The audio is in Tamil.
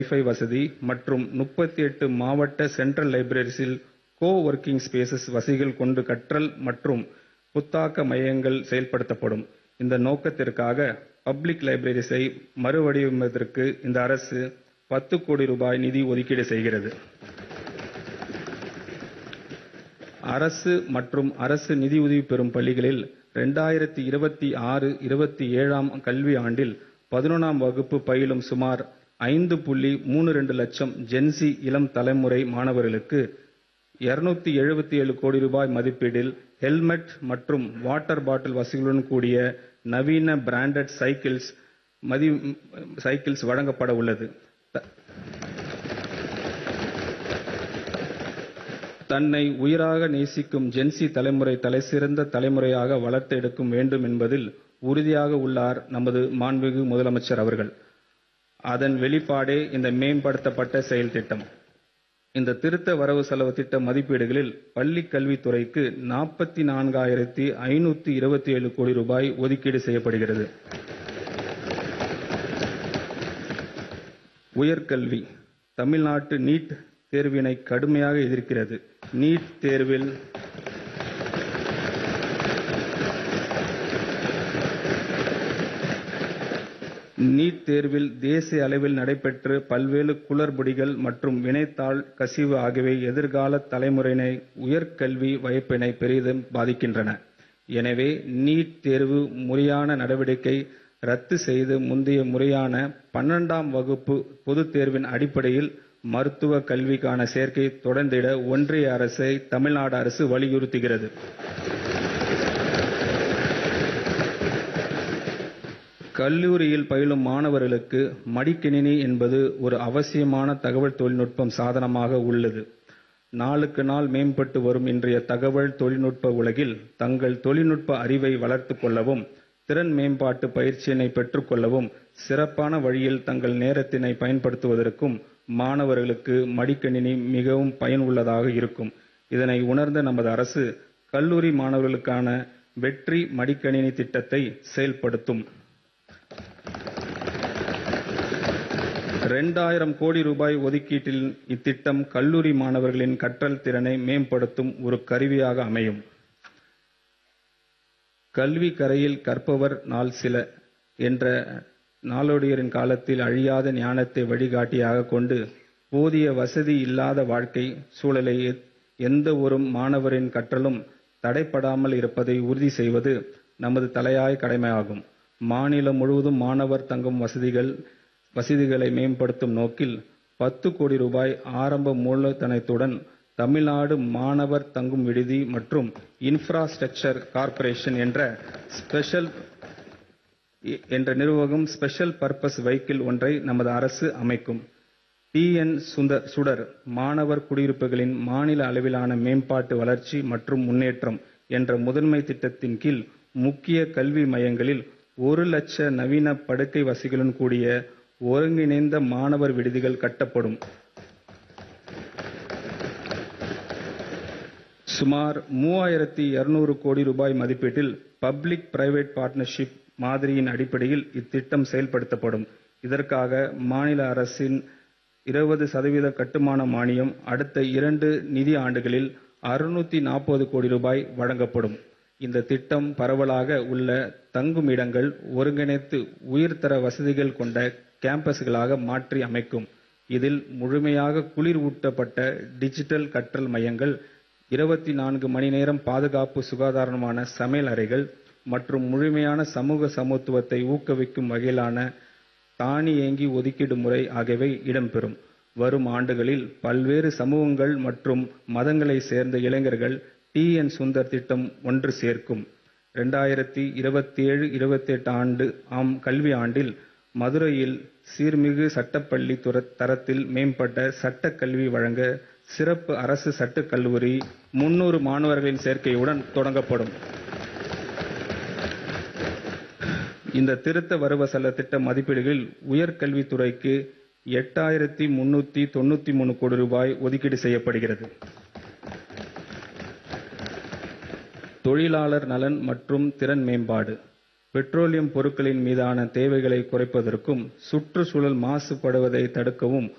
வைஃபை வசதி மற்றும் 38 மாவட்ட சென்ட்ரல் லைப்ரரிஸில் கோ ஒர்க்கிங் ஸ்பேசஸ் வசதிகள் கொண்டு கற்றல் மற்றும் புத்தாக்க மையங்கள் செயல்படுத்தப்படும். இந்த நோக்கத்திற்காக பப்ளிக் லைப்ரரிஸை மறுவடிவமைப்பதற்கு இந்த அரசு பத்து கோடி ரூபாய் நிதி ஒதுக்கீடு செய்கிறது. அரசு மற்றும் அரசு நிதியுதவி பெறும் பள்ளிகளில் 2026-27ஆம் கல்வியாண்டில் பதினொன்றாம் வகுப்பு பயிலும் சுமார் ஐந்து புள்ளி மூன்று லட்சம் ஜென்சி இளம் தலைமுறை மாணவர்களுக்கு 277 கோடி ரூபாய் மதிப்பீட்டில் ஹெல்மெட் மற்றும் வாட்டர் பாட்டில் வசதிகளுடன் கூடிய நவீன பிராண்டட் சைக்கிள்ஸ் வழங்கப்பட உள்ளது. தன்னை உயிராக நேசிக்கும் ஜென்சி தலைமுறை தலைசிறந்த தலைமுறையாக வளர்த்தெடுக்க வேண்டும் என்பதில் உறுதியாக உள்ளார் நமது மாண்புமிகு முதலமைச்சர் அவர்கள். அதன் வெளிப்பாடே இந்த மேம்படுத்தப்பட்ட செயல் திட்டம். இந்த திருத்த வரவு செலவு திட்ட மதிப்பீடுகளில் பள்ளிக் கல்வித்துறைக்கு 44,527 கோடி ரூபாய் ஒதுக்கீடு செய்யப்படுகிறது. உயர்கல்வி தமிழ்நாடு நீட் தேர்வினை கடுமையாக எதிர்க்கிறது. நீட் தேர்வில் நீட் தேர்வில் தேசிய அளவில் நடைபெற்று பல்வேறு குளறுபடிகள் மற்றும் வினைத்தாள் கசிவு ஆகியவை எதிர்கால தலைமுறையினர் உயர்கல்வி வாய்ப்பினை பெரிதும் பாதிக்கின்றன. எனவே நீட் தேர்வு முறையான நடவடிக்கை ரத்து செய்து முந்தைய முறையான பன்னிரண்டாம் வகுப்பு பொதுத் தேர்வின் அடிப்படையில் மருத்துவக் கல்விக்கான சேர்க்கை தொடர்ந்திட ஒன்றிய அரசை தமிழ்நாடு அரசு வலியுறுத்துகிறது. கல்லூரியில் பயிலும் மாணவர்களுக்கு மடிக்கணினி என்பது ஒரு அவசியமான தகவல் தொழில்நுட்ப சாதனமாக உள்ளது. நாளுக்கு நாள் மேம்பட்டு வரும் இன்றைய தகவல் தொழில்நுட்ப உலகில் தங்கள் தொழில்நுட்ப அறிவை வளர்த்துக் கொள்ளவும், திறன் மேம்பாட்டு பயிற்சியினை பெற்றுக் கொள்ளவும், சிறப்பான வழியில் தங்கள் நேரத்தினை பயன்படுத்துவதற்கும் மாணவர்களுக்கு மடிக்கணினி மிகவும் பயனுள்ளதாக இருக்கும். இதனை உணர்ந்த நமது அரசு கல்லூரி மாணவர்களுக்கான வெற்றி மடிக்கணினி திட்டத்தை செயல்படுத்தும். இரண்டாயிரம் கோடி ரூபாய் ஒதுக்கீட்டில் இத்திட்டம் கல்லூரி மாணவர்களின் கற்றல் திறனை மேம்படுத்தும் ஒரு கருவியாக அமையும். கல்வி கரையில் கற்பவர் நாள் சில என்ற நாளோடியின் காலத்தில் அழியாத ஞானத்தை வழிகாட்டியாகக் கொண்டு போதிய வசதி இல்லாத வாழ்க்கை சூழலை எந்தவொரு மாணவரின் கற்றலும் தடைபடாமல் இருப்பதை உறுதி செய்வது நமது தலையாய கடமையாகும். மாநிலம் முழுவதும் மாணவர் தங்கும் வசதிகளை மேம்படுத்தும் நோக்கில் பத்து கோடி ரூபாய் ஆரம்ப மூலதனத்துடன் தமிழ்நாடு மாணவர் தங்கும் விடுதி மற்றும் இன்ப்ராஸ்ட்ரக்சர் கார்ப்பரேஷன் என்ற நிறுவனம் ஸ்பெஷல் பர்பஸ் வெஹிக்கிள் ஒன்றை நமது அரசு அமைக்கும். டி. என். சுடர் மாணவர் குடியிருப்புகளின் மாநில அளவிலான மேம்பாட்டு வளர்ச்சி மற்றும் முன்னேற்றம் என்ற முதன்மை திட்டத்தின் கீழ் முக்கிய கல்வி மையங்களில் ஒரு லட்ச நவீன படுக்கை வசதிகளுடன் கூடிய ஒருங்கிணைந்த மாணவர் விடுதிகள் கட்டப்படும். சுமார் மூவாயிரத்து கோடி ரூபாய் மதிப்பீட்டில் பப்ளிக் பிரைவேட் பார்ட்னர்ஷிப் மாதிரியின் அடிப்படையில் இத்திட்டம் செயல்படுத்தப்படும். இதற்காக மாநில அரசின் இருபது சதவீத கட்டுமான மானியம் அடுத்த இரண்டு நிதியாண்டுகளில் அறுநூற்று கோடி ரூபாய் வழங்கப்படும். இந்த திட்டம் பரவலாக உள்ள தங்குமிடங்கள் ஒருங்கிணைத்து உயர்தர வசதிகள் கொண்ட கேம்பஸ்களாக மாற்றி அமைக்கும். இதில் முழுமையாக குளிர் ஊட்டப்பட்ட டிஜிட்டல் கற்றல் மையங்கள், இருபத்து நான்கு மணி நேர பாதுகாப்பு சுகாதாரமான சமையல் அறைகள் மற்றும் முழுமையான சமூக சமத்துவத்தை ஊக்குவிக்கும் வகையிலான தானியங்கி ஒதுக்கீடு முறை ஆகியவை இடம்பெறும். வரும் ஆண்டுகளில் பல்வேறு சமூகங்கள் மற்றும் மதங்களைச் சேர்ந்த இளைஞர்கள் டி. என். சுந்தர் திட்டம் ஒன்று சேர்க்கும். 2027-28ஆம் கல்வியாண்டில் மதுரையில் சீர்மிகு சட்டப்பள்ளி தரத்தில் மேம்பட்ட சட்டக் கல்வி வழங்க சிறப்பு அரசு சட்டக் கல்லூரி முன்னூறு மாணவர்களின் சேர்க்கையுடன் தொடங்கப்படும். இந்த திருத்த வரவு செலவு திட்ட மதிப்பீடுகளில் உயர்கல்வித்துறைக்கு எட்டாயிரத்து முன்னூற்று தொண்ணூற்று மூன்று கோடி ரூபாய் ஒதுக்கீடு செய்யப்படுகிறது. தொழிலாளர் நலன் மற்றும் திறன் மேம்பாடு பெட்ரோலியம் பொருட்களின் மீதான தேவைகளை குறைப்பதற்கும் சுற்றுச்சூழல் மாசுபடுவதை தடுக்கவும்